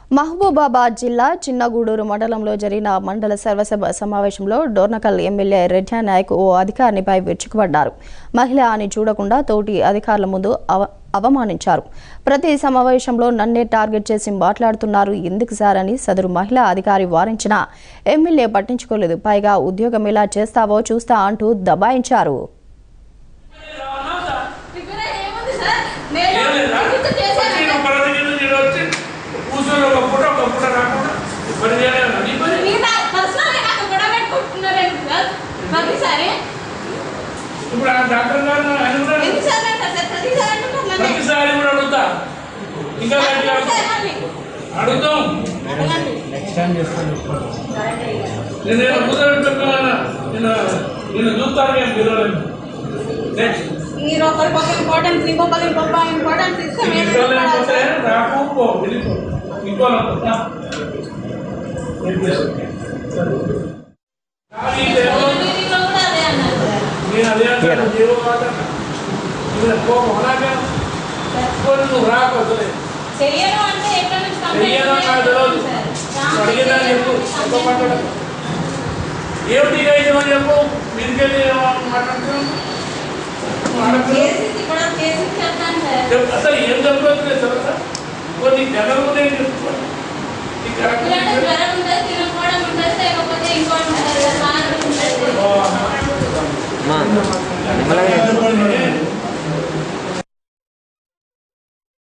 మహబూబాబాద్ జిల్లా చిన్నగూడూరు మండలంలో జరిగిన మండల సర్వసభ సమావేశంలో డోర్నకల్ ఎమ్మెల్యే రెడ్డా నాయక్ ఓ అధికారినిపై విరుచుకుపడ్డారు మహిళ అని చూడకుండా తోటి అధికారుల ముందు అవ అవమానించారు ప్రతి సమావేశంలో నన్నే టార్గెట్ చేసి మాట్లాడుతున్నారు ఎందుకు సార్ అని సదరు మహిళా అధికారి వారించినా ఎమ్మెల్యే పట్టించుకోలేదు పైగా ఉద్యోగం ఎలా చేస్తావో చూస్తా అంటూ దబాయించారు ఇక్కడ ఏముంది సార్ నేను ఏం లేదా? గుర్తు చేశాను వచ్చి నువ్వు పలానా గిన్నె నీళ్ళు వచ్చి కూర్చొని ఒక పూట ఒక పూట రాకుండా పని చేయలేదు నీ పని మీరు నా పర్సనల్ నాకు గొడవ పెట్టుకుంటున్నారండి సార్ ప్రతిసారి ఇప్పుడు ఆ డాక్టర్ గారు ఆయన కూడా ఎన్నిసార్లు అంటారు సార్ ప్రతిసారి అంటున్నారు నన్ను. ప్రతిసారి కూడా అడుగుతా ఇంకా గట్టిగా అడగండి సార్ మళ్ళీ. అడుగుతాం అడగండి. నేను ఏదో కూర్చోబెట్టుకున్నా నేను నేను చూస్తాను నేను పిల్లలు నెక్స్ట్ మీరు ఒకరికొక ఇంపార్టెన్స్ ఇంకొకరు ఇంకొక ఇంపార్టెన్స్ ఇస్తే మేము ఇంట్లో ఎందుకు లేకపోతే పడాలి సార్? రాకు పో వెళ్ళిపో ఇంకో మీరు ఇంట్లో కూడా అదే అన్నారు సార్. నేను అదే అంటాను జీవో కాదు నేను కోపం అలాగే పోనీ నువ్వు రాకపోతే చెయ్యను అంటే ఎక్కడి నుంచి కంప్లైంట్ చెయ్యను నాకు తెలియదు. సార్. నువ్వు అడిగేదాన్ని చెప్పు ఒక్క మాట్లాడ ఏమిటి అయితే చెప్పు మీదికెళ్ళి మాట్లాడుతున్నావు నువ్వు అడగలేదు. చేసి కూడా చేసి చెప్తాను సార్ చెప్పు. అసలు ఏం జరుగుతుంది తెలుసా కొన్ని జనరల్ నేను చెప్పుకోండి ఇది కరెక్ట్ ఇలాంటి జ్వరం ఉంటుంది తినకపోవడం ఉంటుంది లేకపోతే ఇంకోటి ఉంటుంది సార్. మానవుడు ఉంటుంది ఓ, మా నిమ్మలంగా నేను